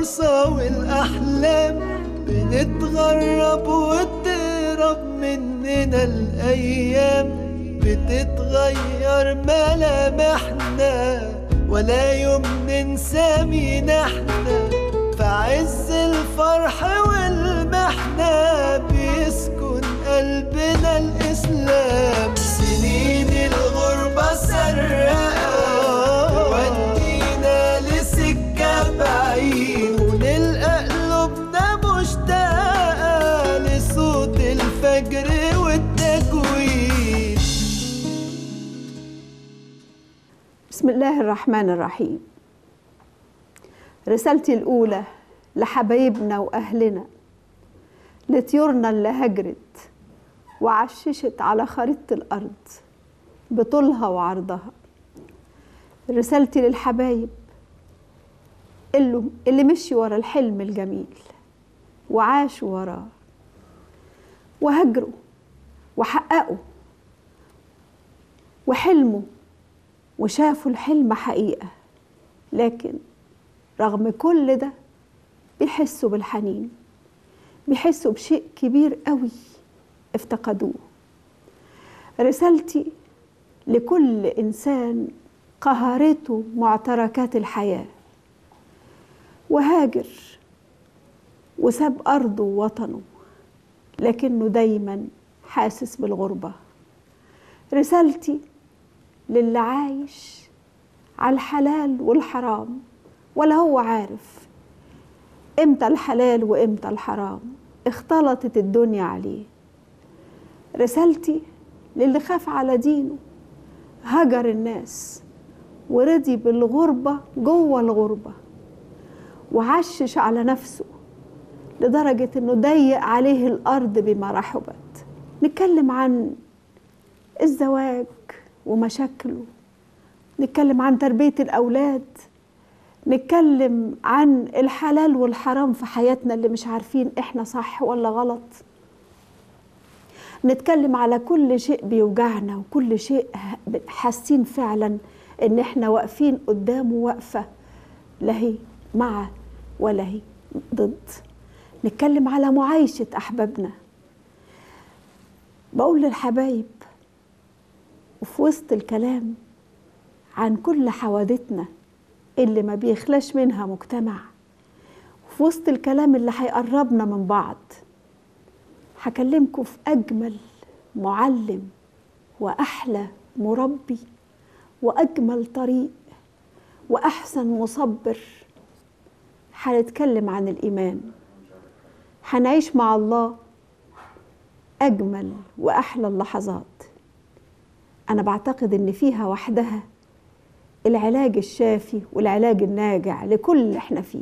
الفرصة والأحلام بنتغرب وتهرب مننا الأيام بتتغير ملامحنا ولا يوم ننسى مين احنا في عز الفرح والمحنة بيسكن قلبنا الإسلام سنين الغربة سرقة ودينا لسكة بعيد ونلقى قلوبنا مشتاقة لصوت الفجر والتجويد بسم الله الرحمن الرحيم رسالتي الأولى لحبايبنا وأهلنا لطيورنا اللي هجرت وعششت على خريطة الأرض بطولها وعرضها رسالتي للحبايب اللي, اللي مشي ورا الحلم الجميل وعاشوا وراه وهجروا وحققوا وحلموا وشافوا الحلم حقيقة لكن رغم كل ده بيحسوا بالحنين بيحسوا بشيء كبير قوي افتقدوه رسالتي لكل إنسان قهرته معتركات الحياة وهاجر وساب أرضه ووطنه لكنه دايما حاسس بالغربة رسالتي للي عايش على الحلال والحرام ولا هو عارف امتى الحلال وامتى الحرام اختلطت الدنيا عليه رسالتي للي خاف على دينه هجر الناس ورضي بالغربة جوه الغربة وعشش على نفسه لدرجة انه ضيق عليه الأرض بما رحبت نتكلم عن الزواج ومشاكله نتكلم عن تربية الأولاد نتكلم عن الحلال والحرام في حياتنا اللي مش عارفين احنا صح ولا غلط نتكلم على كل شيء بيوجعنا وكل شيء حاسين فعلا ان احنا واقفين قدامه وقفة لا هي مع ولا هي ضد نتكلم على معايشة أحبابنا بقول للحبايب وفي وسط الكلام عن كل حوادثنا اللي ما بيخلاش منها مجتمع وفي وسط الكلام اللي هيقربنا من بعض هكلمكم في أجمل معلم وأحلى مربي وأجمل طريق وأحسن مصبر هنتكلم عن الإيمان هنعيش مع الله أجمل وأحلى اللحظات أنا بعتقد إن فيها وحدها العلاج الشافي والعلاج الناجع لكل اللي احنا فيه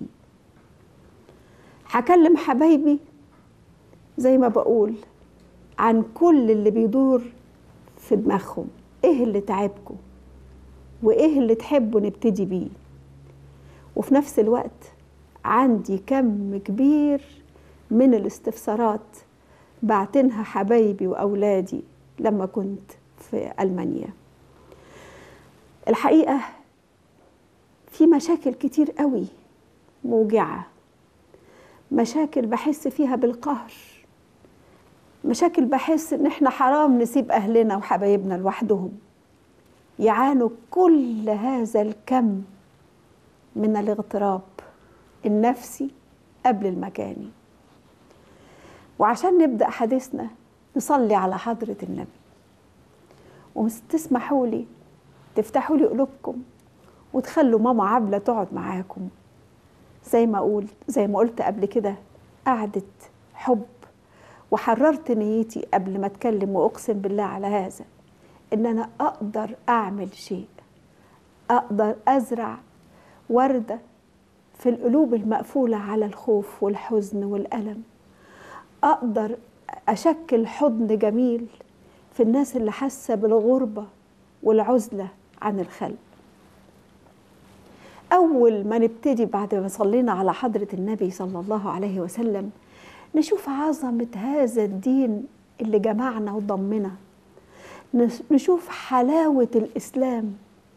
هكلم حبايبي زي ما بقول عن كل اللي بيدور في دماغهم ايه اللي تعبكم وايه اللي تحبوا نبتدي بيه وفي نفس الوقت عندي كم كبير من الاستفسارات بعتنها حبايبي واولادي لما كنت في المانيا الحقيقه في مشاكل كتير قوي موجعه مشاكل بحس فيها بالقهر مشاكل بحس ان احنا حرام نسيب اهلنا وحبايبنا لوحدهم يعانوا كل هذا الكم من الاغتراب النفسي قبل المكاني وعشان نبدا حديثنا نصلي على حضره النبي وتسمحوا لي تفتحوا لي قلوبكم وتخلوا ماما عبله تقعد معاكم زي ما اقول زي ما قلت قبل كده قعده حب وحررت نيتي قبل ما اتكلم واقسم بالله على هذا ان انا اقدر اعمل شيء اقدر ازرع ورده في القلوب المقفوله على الخوف والحزن والالم اقدر اشكل حضن جميل في الناس اللي حاسه بالغربه والعزله عن الخلق اول ما نبتدي بعد ما صلينا على حضره النبي صلى الله عليه وسلم نشوف عظمه هذا الدين اللي جمعنا وضمنا نشوف حلاوه الاسلام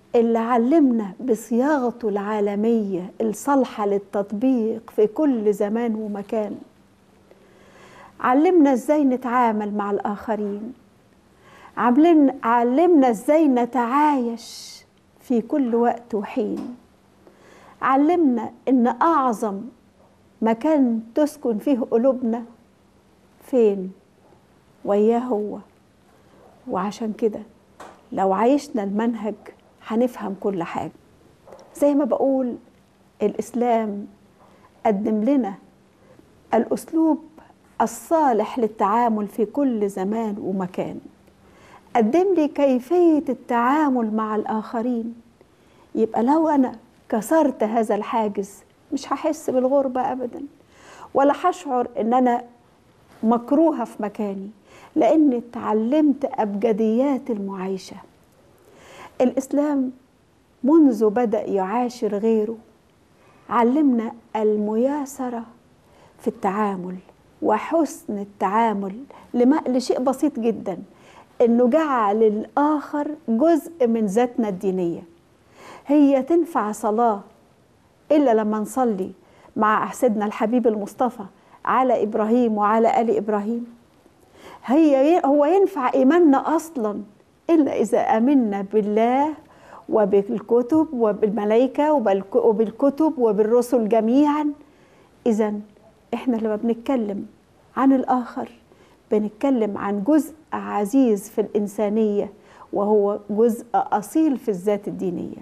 اللي علمنا بصياغته العالمية الصالحة للتطبيق في كل زمان ومكان علمنا ازاي نتعامل مع الآخرين عاملين علمنا ازاي نتعايش في كل وقت وحين علمنا ان اعظم مكان تسكن فيه قلوبنا فين وياه هو وعشان كده لو عايشنا المنهج هنفهم كل حاجه زي ما بقول الاسلام قدم لنا الاسلوب الصالح للتعامل في كل زمان ومكان قدم لي كيفيه التعامل مع الاخرين يبقى لو انا كسرت هذا الحاجز مش هحس بالغربه ابدا ولا هشعر ان انا مكروهه في مكاني لاني اتعلمت ابجديات المعايشه الاسلام منذ بدا يعاشر غيره علمنا المياسره في التعامل وحسن التعامل لما لشيء بسيط جدا انه جعل الاخر جزء من ذاتنا الدينيه هي تنفع صلاه الا لما نصلي مع سيدنا الحبيب المصطفى على ابراهيم وعلى ال ابراهيم هي هو ينفع ايماننا اصلا الا اذا امنا بالله وبالكتب وبالملائكه وبالكتب وبالرسل جميعا اذا احنا لما بنتكلم عن الاخر بنتكلم عن جزء عزيز في الانسانيه وهو جزء اصيل في الذات الدينيه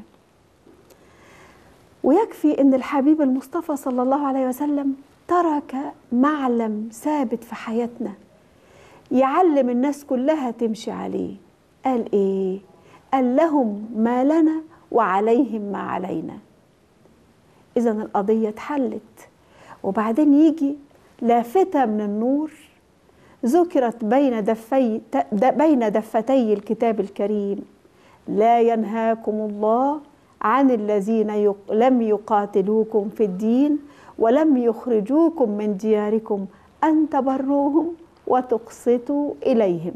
ويكفي ان الحبيب المصطفى صلى الله عليه وسلم ترك معلم ثابت في حياتنا يعلم الناس كلها تمشي عليه قال ايه قال لهم ما لنا وعليهم ما علينا اذا القضيه اتحلت وبعدين يجي لافته من النور ذكرت بين دفي بين دفتي الكتاب الكريم لا ينهاكم الله عن الذين يق... لم يقاتلوكم في الدين ولم يخرجوكم من دياركم ان تبروهم وتقسطوا اليهم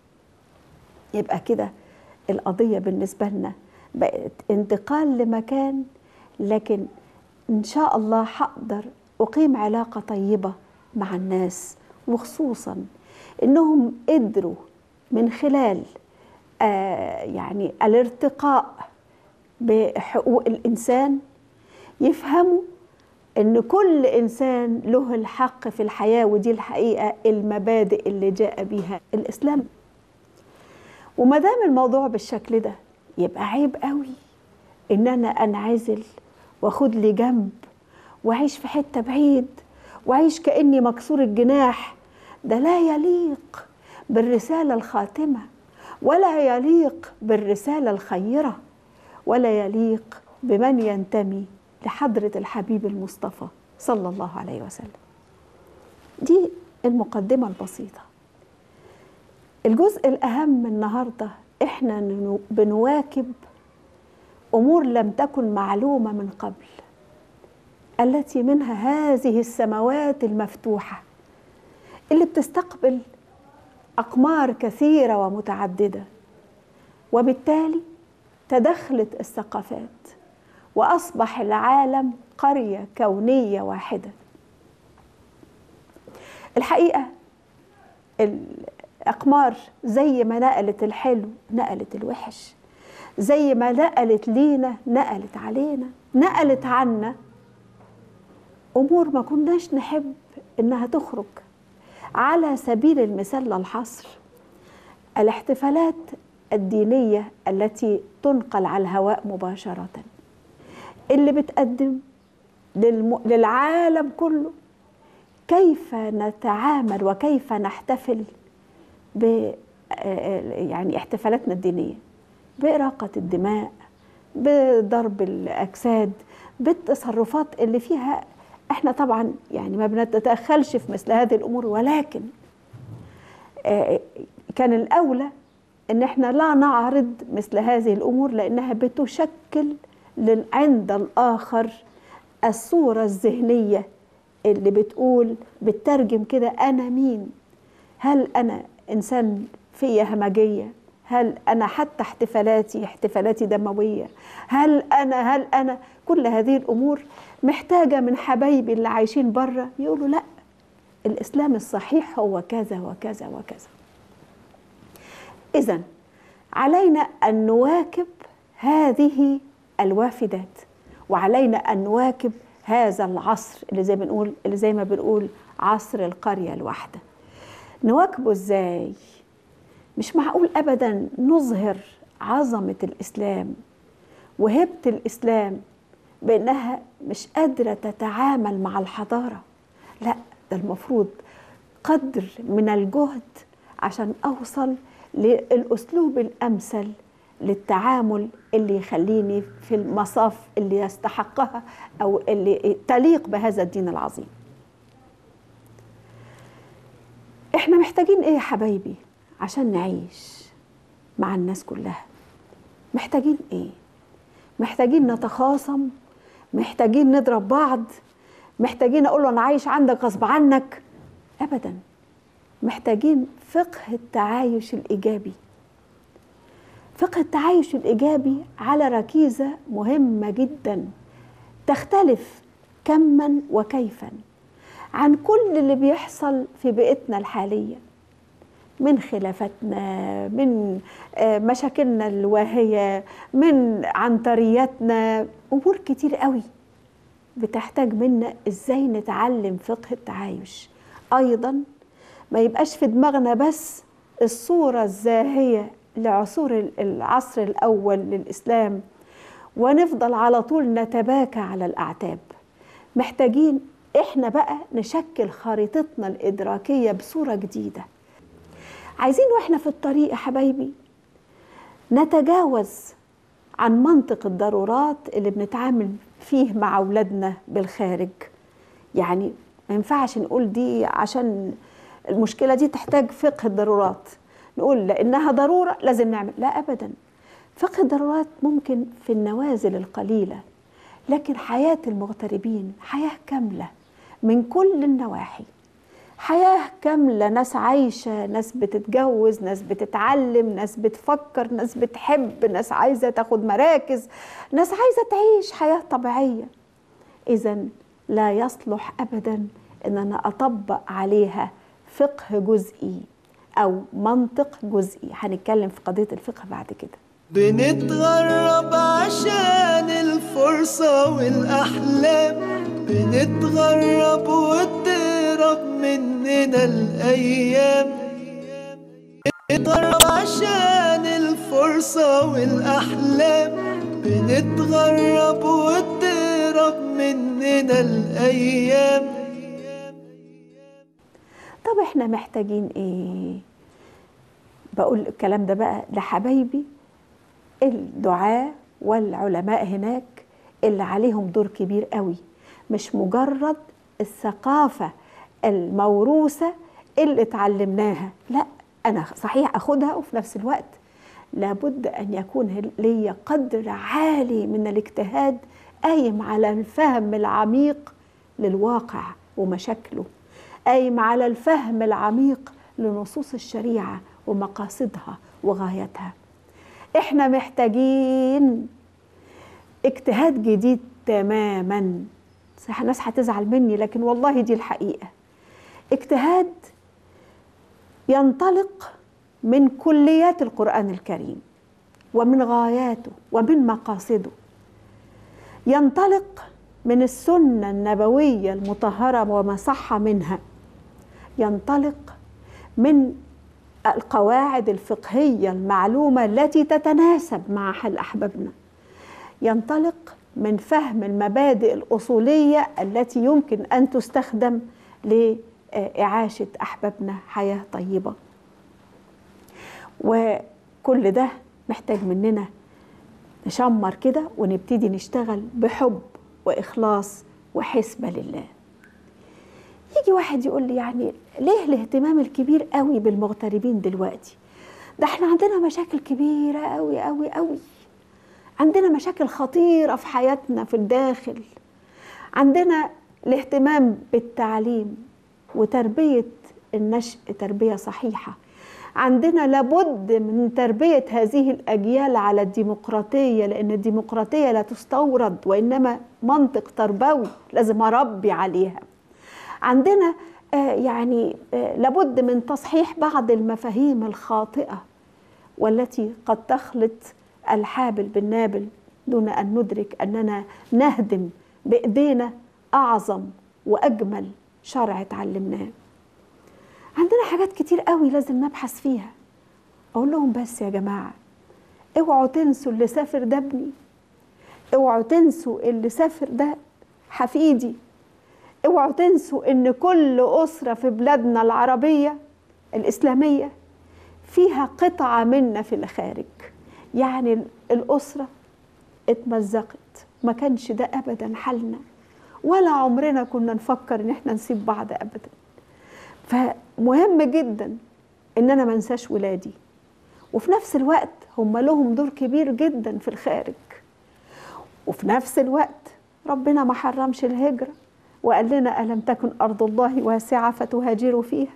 يبقى كده القضيه بالنسبه لنا بقت انتقال لمكان لكن ان شاء الله هقدر اقيم علاقه طيبه مع الناس وخصوصا انهم قدروا من خلال آه يعني الارتقاء بحقوق الانسان يفهموا ان كل انسان له الحق في الحياه ودي الحقيقه المبادئ اللي جاء بها الاسلام وما دام الموضوع بالشكل ده يبقى عيب قوي ان انا انعزل واخد لي جنب واعيش في حته بعيد واعيش كاني مكسور الجناح ده لا يليق بالرساله الخاتمه ولا يليق بالرساله الخيره ولا يليق بمن ينتمي لحضره الحبيب المصطفى صلى الله عليه وسلم دي المقدمه البسيطه الجزء الاهم النهارده احنا بنواكب امور لم تكن معلومه من قبل التي منها هذه السماوات المفتوحه اللي بتستقبل اقمار كثيره ومتعدده وبالتالي تدخلت الثقافات واصبح العالم قريه كونيه واحده الحقيقه الاقمار زي ما نقلت الحلو نقلت الوحش زي ما نقلت لينا نقلت علينا نقلت عنا امور ما كناش نحب انها تخرج على سبيل المثال للحصر الاحتفالات الدينيه التي تنقل على الهواء مباشره اللي بتقدم للم... للعالم كله كيف نتعامل وكيف نحتفل ب يعني احتفالاتنا الدينيه بإراقة الدماء بضرب الأجساد بالتصرفات اللي فيها احنا طبعا يعني ما بنتدخلش في مثل هذه الأمور ولكن كان الأولى ان احنا لا نعرض مثل هذه الأمور لأنها بتشكل عند الآخر الصورة الذهنية اللي بتقول بترجم كده أنا مين هل أنا إنسان فيا همجية هل انا حتى احتفالاتي احتفالاتي دمويه هل انا هل انا كل هذه الامور محتاجه من حبايبي اللي عايشين بره يقولوا لا الاسلام الصحيح هو كذا وكذا وكذا اذا علينا ان نواكب هذه الوافدات وعلينا ان نواكب هذا العصر اللي زي ما بنقول اللي زي ما بنقول عصر القريه الواحده نواكبه ازاي مش معقول ابدا نظهر عظمه الاسلام وهبه الاسلام بانها مش قادره تتعامل مع الحضاره لا ده المفروض قدر من الجهد عشان اوصل للاسلوب الامثل للتعامل اللي يخليني في المصاف اللي يستحقها او اللي تليق بهذا الدين العظيم احنا محتاجين ايه يا حبايبي عشان نعيش مع الناس كلها محتاجين ايه محتاجين نتخاصم محتاجين نضرب بعض محتاجين اقول له انا عايش عندك غصب عنك ابدا محتاجين فقه التعايش الايجابي فقه التعايش الايجابي على ركيزه مهمه جدا تختلف كما وكيفا عن كل اللي بيحصل في بيئتنا الحاليه من خلافاتنا من مشاكلنا الواهيه من عنترياتنا امور كتير قوي بتحتاج منا ازاي نتعلم فقه التعايش ايضا ما يبقاش في دماغنا بس الصوره الزاهيه لعصور العصر الاول للاسلام ونفضل على طول نتباكى على الاعتاب محتاجين احنا بقى نشكل خريطتنا الادراكيه بصوره جديده عايزين واحنا في الطريق يا حبايبي نتجاوز عن منطق الضرورات اللي بنتعامل فيه مع اولادنا بالخارج يعني ما ينفعش نقول دي عشان المشكله دي تحتاج فقه الضرورات نقول لانها ضروره لازم نعمل لا ابدا فقه الضرورات ممكن في النوازل القليله لكن حياه المغتربين حياه كامله من كل النواحي حياة كاملة ناس عايشة ناس بتتجوز ناس بتتعلم ناس بتفكر ناس بتحب ناس عايزة تاخد مراكز ناس عايزة تعيش حياة طبيعية إذا لا يصلح أبدا أن أنا أطبق عليها فقه جزئي أو منطق جزئي هنتكلم في قضية الفقه بعد كده بنتغرب عشان الفرصة والأحلام بنتغرب وتهرب مننا الأيام بنتغرب عشان الفرصة والأحلام بنتغرب وتهرب مننا الأيام طب احنا محتاجين ايه بقول الكلام ده بقى لحبايبي الدعاة والعلماء هناك اللي عليهم دور كبير قوي مش مجرد الثقافة الموروثة اللي اتعلمناها لا أنا صحيح أخدها وفي نفس الوقت لابد أن يكون لي قدر عالي من الاجتهاد قايم على الفهم العميق للواقع ومشاكله قايم على الفهم العميق لنصوص الشريعة ومقاصدها وغايتها احنا محتاجين اجتهاد جديد تماما صح ناس هتزعل مني لكن والله دي الحقيقة اجتهاد ينطلق من كليات القرآن الكريم ومن غاياته ومن مقاصده ينطلق من السنة النبوية المطهرة وما صح منها ينطلق من القواعد الفقهية المعلومة التي تتناسب مع حال أحبابنا ينطلق من فهم المبادئ الأصولية التي يمكن أن تستخدم لإعاشة أحبابنا حياة طيبة وكل ده محتاج مننا نشمر كده ونبتدي نشتغل بحب وإخلاص وحسبة لله يجي واحد يقول لي يعني ليه الاهتمام الكبير قوي بالمغتربين دلوقتي ده احنا عندنا مشاكل كبيرة قوي قوي قوي عندنا مشاكل خطيرة في حياتنا في الداخل عندنا الاهتمام بالتعليم وتربية النشء تربية صحيحة عندنا لابد من تربية هذه الأجيال على الديمقراطية لأن الديمقراطية لا تستورد وإنما منطق تربوي لازم أربي عليها عندنا آه، يعني آه، لابد من تصحيح بعض المفاهيم الخاطئة والتي قد تخلط الحابل بالنابل دون أن ندرك أننا نهدم بإيدينا أعظم وأجمل شرع اتعلمناه عندنا حاجات كتير قوي لازم نبحث فيها اقول لهم بس يا جماعه اوعوا تنسوا اللي سافر ده ابني اوعوا تنسوا اللي سافر ده حفيدي اوعوا تنسوا ان كل اسره في بلادنا العربيه الاسلاميه فيها قطعه منا في الخارج يعني الاسره اتمزقت ما كانش ده ابدا حالنا ولا عمرنا كنا نفكر ان احنا نسيب بعض ابدا فمهم جدا ان انا ما انساش ولادي وفي نفس الوقت هم لهم دور كبير جدا في الخارج وفي نفس الوقت ربنا ما حرمش الهجرة وقال لنا ألم تكن أرض الله واسعة فتهاجروا فيها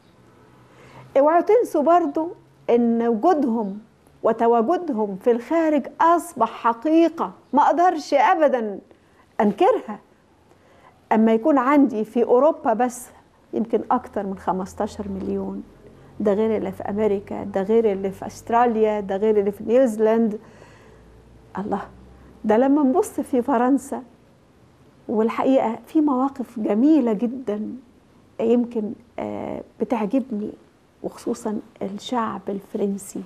اوعوا تنسوا برضو ان وجودهم وتواجدهم في الخارج أصبح حقيقة ما أقدرش أبدا أنكرها أما يكون عندي في أوروبا بس يمكن أكتر من 15 مليون ده غير اللي في أمريكا ده غير اللي في أستراليا ده غير اللي في نيوزيلاند الله ده لما نبص في فرنسا والحقيقة في مواقف جميلة جدا يمكن آه، بتعجبني وخصوصا الشعب الفرنسي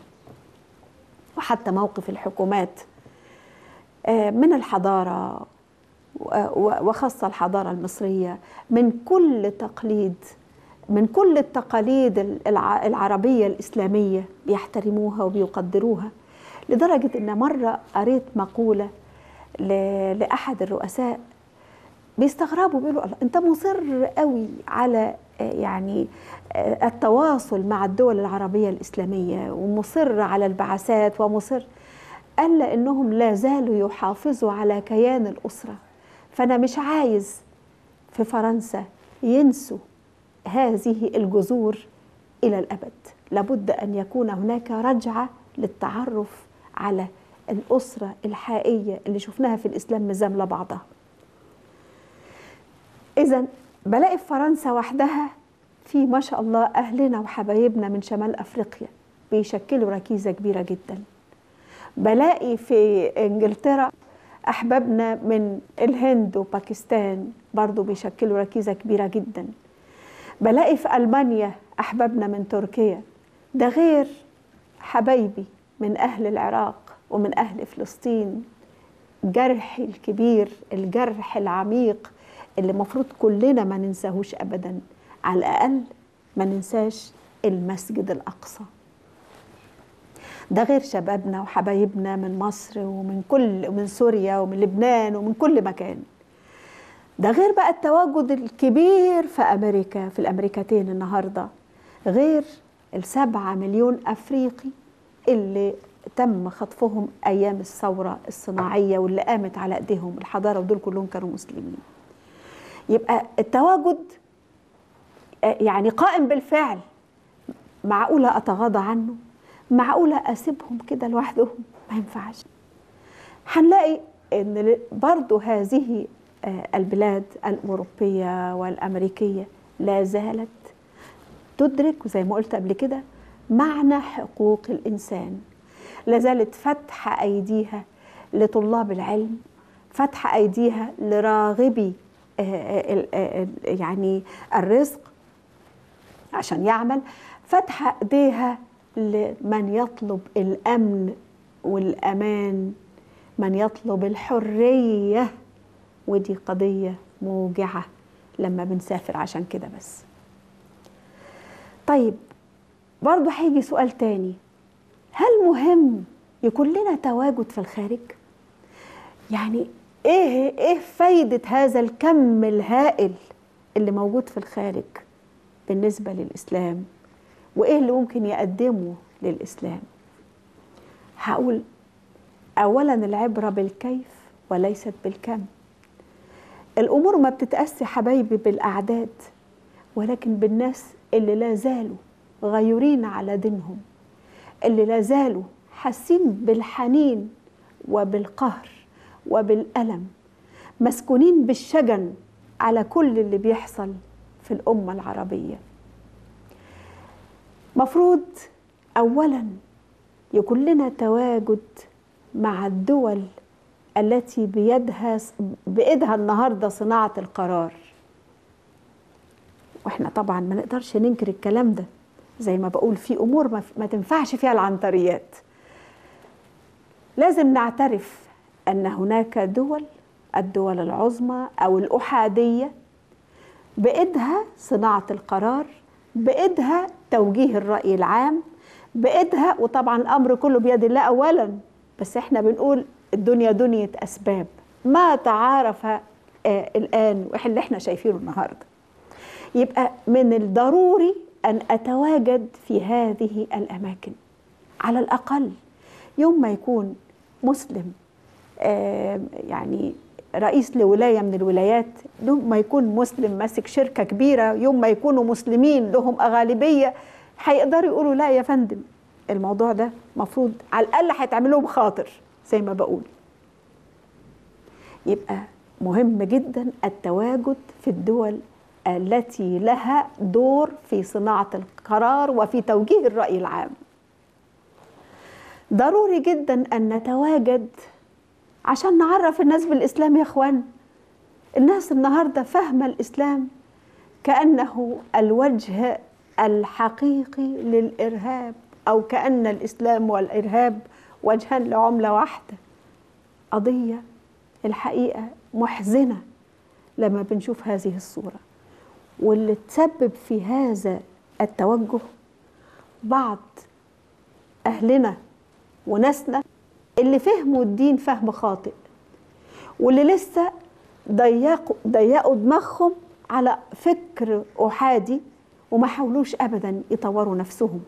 وحتى موقف الحكومات آه، من الحضارة وخاصة الحضارة المصرية من كل تقليد من كل التقاليد العربية الإسلامية بيحترموها وبيقدروها لدرجة أن مرة قريت مقولة لأحد الرؤساء بيستغربوا بيقولوا الله أنت مصر قوي على يعني التواصل مع الدول العربية الإسلامية ومصر على البعثات ومصر قال لأنهم لا زالوا يحافظوا على كيان الأسرة فأنا مش عايز في فرنسا ينسوا هذه الجذور إلى الأبد لابد أن يكون هناك رجعة للتعرف على الأسرة الحقيقية اللي شفناها في الإسلام مزاملة بعضها إذا بلاقي في فرنسا وحدها في ما شاء الله أهلنا وحبايبنا من شمال أفريقيا بيشكلوا ركيزة كبيرة جدا بلاقي في إنجلترا أحبابنا من الهند وباكستان برضو بيشكلوا ركيزة كبيرة جدا بلاقي في ألمانيا أحبابنا من تركيا ده غير حبايبي من أهل العراق ومن أهل فلسطين جرحي الكبير الجرح العميق اللي المفروض كلنا ما ننساهوش أبدا على الأقل ما ننساش المسجد الأقصى ده غير شبابنا وحبايبنا من مصر ومن كل من سوريا ومن لبنان ومن كل مكان ده غير بقى التواجد الكبير في أمريكا في الأمريكتين النهاردة غير السبعة مليون أفريقي اللي تم خطفهم أيام الثورة الصناعية واللي قامت على أيديهم الحضارة ودول كلهم كانوا مسلمين يبقى التواجد يعني قائم بالفعل معقولة أتغاضى عنه معقولة أسيبهم كده لوحدهم ما ينفعش هنلاقي أن برضو هذه البلاد الأوروبية والأمريكية لا زالت تدرك وزي ما قلت قبل كده معنى حقوق الإنسان لا زالت فتح أيديها لطلاب العلم فتح أيديها لراغبي يعني الرزق عشان يعمل فتح ايديها لمن يطلب الامن والامان من يطلب الحريه ودي قضيه موجعه لما بنسافر عشان كده بس طيب برضه هيجي سؤال تاني هل مهم يكون لنا تواجد في الخارج يعني ايه ايه فايده هذا الكم الهائل اللي موجود في الخارج بالنسبه للاسلام وايه اللي ممكن يقدمه للاسلام هقول اولا العبره بالكيف وليست بالكم الامور ما بتتاسي حبايبي بالاعداد ولكن بالناس اللي لا زالوا غيورين على دينهم اللي لازالوا حاسين بالحنين وبالقهر وبالألم مسكونين بالشجن على كل اللي بيحصل في الأمة العربية مفروض أولا يكون لنا تواجد مع الدول التي بيدها بإيدها النهارده صناعة القرار واحنا طبعا ما نقدرش ننكر الكلام ده زي ما بقول في امور ما, ما تنفعش فيها العنتريات لازم نعترف ان هناك دول الدول العظمى او الاحاديه بايدها صناعه القرار بايدها توجيه الراي العام بايدها وطبعا الامر كله بيد الله اولا بس احنا بنقول الدنيا دنيا اسباب ما تعارف آه الان واللي احنا شايفينه النهارده يبقى من الضروري ان اتواجد في هذه الاماكن على الاقل يوم ما يكون مسلم آه يعني رئيس لولايه من الولايات يوم ما يكون مسلم ماسك شركه كبيره يوم ما يكونوا مسلمين لهم غالبيه هيقدروا يقولوا لا يا فندم الموضوع ده مفروض على الاقل هيتعمل لهم خاطر زي ما بقول يبقى مهم جدا التواجد في الدول التي لها دور في صناعه القرار وفي توجيه الراي العام ضروري جدا ان نتواجد عشان نعرف الناس بالاسلام يا اخوان الناس النهارده فاهمه الاسلام كانه الوجه الحقيقي للارهاب او كان الاسلام والارهاب وجهان لعمله واحده قضيه الحقيقه محزنه لما بنشوف هذه الصوره واللي تسبب في هذا التوجه بعض اهلنا وناسنا اللي فهموا الدين فهم خاطئ واللي لسه ضيقوا ضيقوا دماغهم على فكر احادي وما حاولوش ابدا يطوروا نفسهم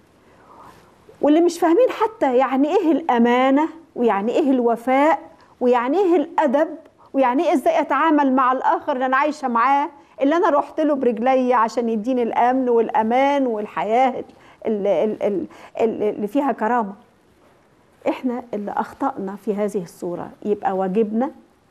واللي مش فاهمين حتى يعني ايه الامانه ويعني ايه الوفاء ويعني ايه الادب ويعني ايه ازاي اتعامل مع الاخر اللي انا عايشه معاه اللي انا رحت له برجلي عشان يديني الامن والامان والحياه اللي, اللي فيها كرامه احنا اللي اخطانا في هذه الصوره يبقى واجبنا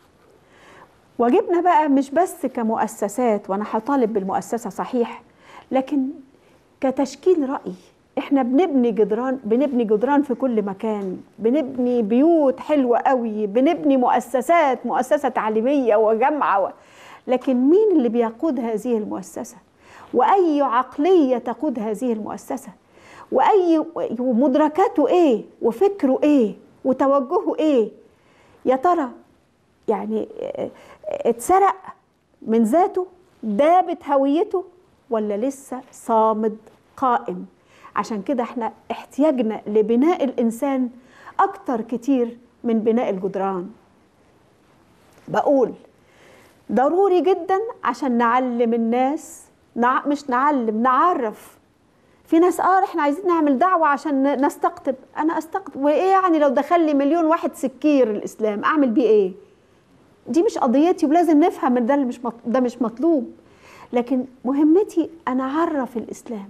واجبنا بقى مش بس كمؤسسات وانا هطالب بالمؤسسه صحيح لكن كتشكيل راي احنا بنبني جدران بنبني جدران في كل مكان بنبني بيوت حلوه قوي بنبني مؤسسات مؤسسه تعليميه وجامعه و... لكن مين اللي بيقود هذه المؤسسه واي عقليه تقود هذه المؤسسه واي ومدركاته ايه وفكره ايه وتوجهه ايه يا ترى يعني اتسرق من ذاته دابت هويته ولا لسه صامد قائم عشان كده احنا احتياجنا لبناء الانسان اكتر كتير من بناء الجدران بقول ضروري جدا عشان نعلم الناس نع... مش نعلم نعرف في ناس اه احنا عايزين نعمل دعوه عشان نستقطب انا استقطب وايه يعني لو دخل لي مليون واحد سكير الاسلام اعمل بيه ايه دي مش قضيتي ولازم نفهم ان ده مش ده مش مطلوب لكن مهمتي انا اعرف الاسلام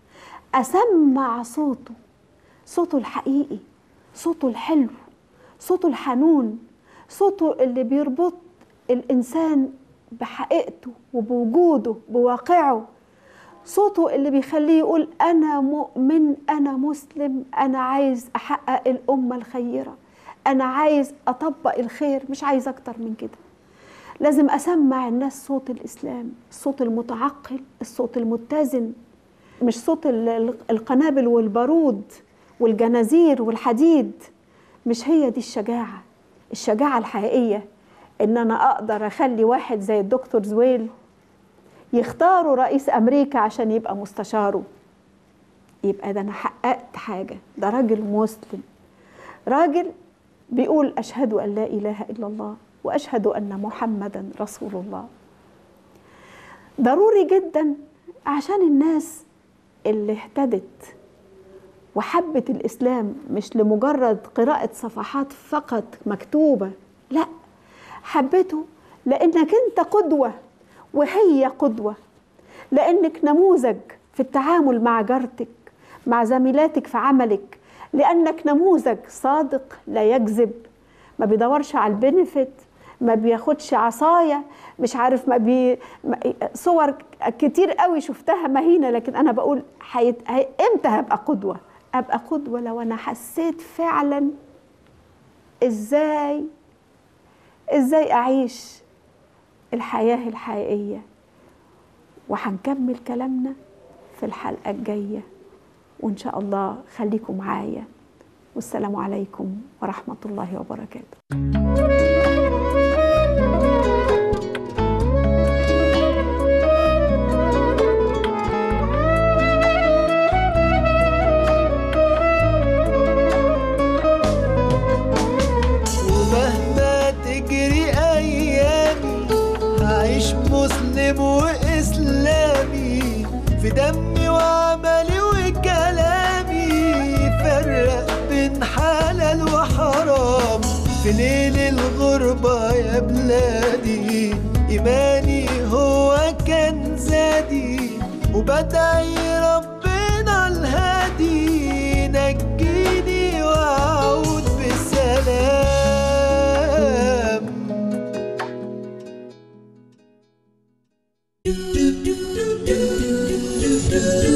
اسمع صوته صوته الحقيقي صوته الحلو صوته الحنون صوته اللي بيربط الانسان بحقيقته وبوجوده بواقعه صوته اللي بيخليه يقول انا مؤمن انا مسلم انا عايز احقق الامه الخيره انا عايز اطبق الخير مش عايز اكتر من كده لازم اسمع الناس صوت الاسلام الصوت المتعقل الصوت المتزن مش صوت القنابل والبارود والجنازير والحديد مش هي دي الشجاعه الشجاعه الحقيقيه ان انا اقدر اخلي واحد زي الدكتور زويل يختاروا رئيس امريكا عشان يبقى مستشاره يبقى ده انا حققت حاجه ده راجل مسلم راجل بيقول اشهد ان لا اله الا الله واشهد ان محمدا رسول الله ضروري جدا عشان الناس اللي اهتدت وحبت الاسلام مش لمجرد قراءه صفحات فقط مكتوبه لا حبته لانك انت قدوه وهي قدوه لانك نموذج في التعامل مع جارتك مع زميلاتك في عملك لانك نموذج صادق لا يكذب ما بيدورش على البنفيت ما بياخدش عصايه مش عارف ما بي ما- صور كتير قوي شفتها مهينه لكن انا بقول حيت... هي... امتى هبقى قدوه ابقى قدوه لو انا حسيت فعلا ازاي ازاي اعيش الحياه الحقيقيه وهنكمل كلامنا في الحلقه الجايه وان شاء الله خليكم معايا والسلام عليكم ورحمه الله وبركاته ومهما تجري ايامي هعيش مسلم واسلامي في دمي وعملي وكلامي فرق بين حلال وحرام في ليل الغربة يا بلادي إيماني هو كان زادي وبدعي ربنا الهادي نجيني وأعود بسلام do do do do do do